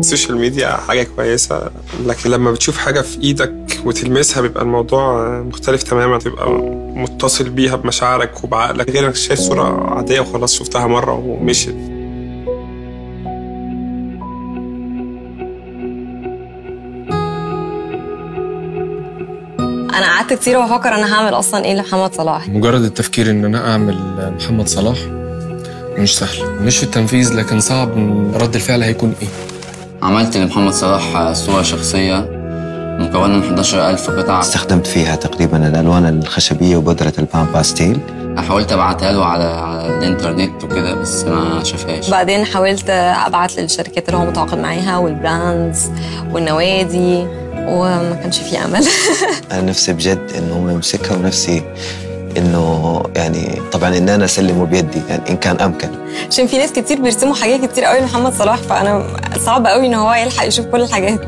السوشيال ميديا حاجة كويسة لكن لما بتشوف حاجة في إيدك وتلمسها بيبقى الموضوع مختلف تماما تبقى متصل بيها بمشاعرك وبعقلك غير انك شايف صورة عادية وخلاص شفتها مرة ومشيت انا قعدت كتير بفكر انا هعمل اصلا ايه لمحمد صلاح مجرد التفكير ان انا اعمل محمد صلاح مش سهل مش في التنفيذ لكن صعب رد الفعل هيكون ايه عملت لمحمد صلاح صورة شخصية مكونة من 11000 قطعة استخدمت فيها تقريبا الالوان الخشبيه وبودره البان باستيل حاولت ابعتها له على على الانترنت وكده بس ما شافهاش بعدين حاولت ابعت للشركات اللي هو متعاقد معاها والبراندز والنوادي وما كانش في امل انا نفسي بجد انه هو يمسكها ونفسي انه يعني طبعا ان انا اسلمه بيدي يعني ان كان امكن عشان في ناس كتير بيرسموا حاجات كتير قوي لمحمد صلاح فانا صعب قوي ان هو يلحق يشوف كل الحاجات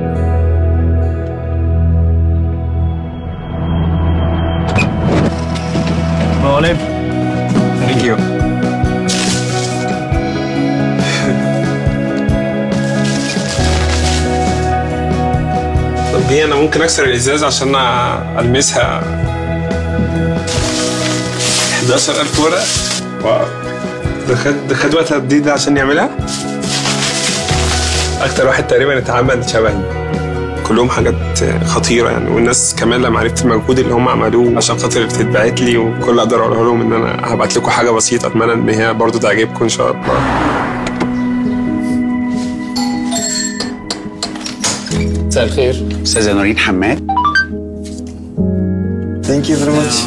Morning. Thank you. طب دي انا ممكن اكسر الازاز عشان المسها 11000 ورقه واو ده خد ده خد وقت قد ايه ده عشان يعملها؟ اكتر واحد تقريبا اتعمل شبهي كلهم حاجات خطيره يعني والناس كمان لما عرفت المجهود اللي هم عملوه عشان خاطر تتبعت لي وكل اللي اقدر اقوله لهم ان انا هبعت لكم حاجه بسيطه اتمنى ان هي برضو تعجبكم ان شاء الله مساء الخير استاذه نورين حماد ثانك يو فيري ماتش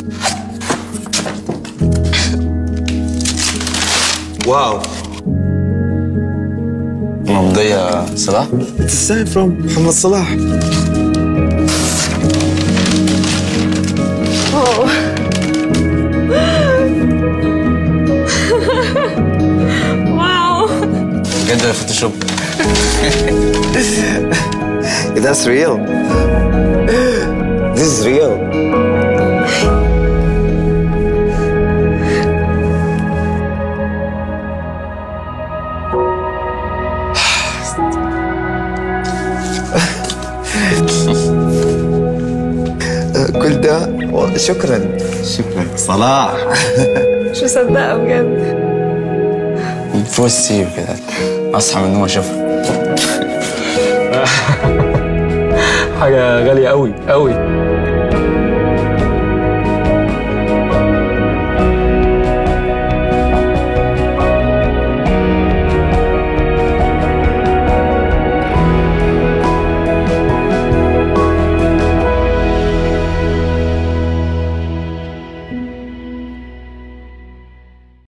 واو ممضية صلاح It's a sign from محمد صلاح واو بجد فوتوشوب That's real This is real كل ده شكرا شكرا صلاح مش مصدقه بجد فوق السير كده اصحى من النوم اشوفها حاجه غاليه قوي قوي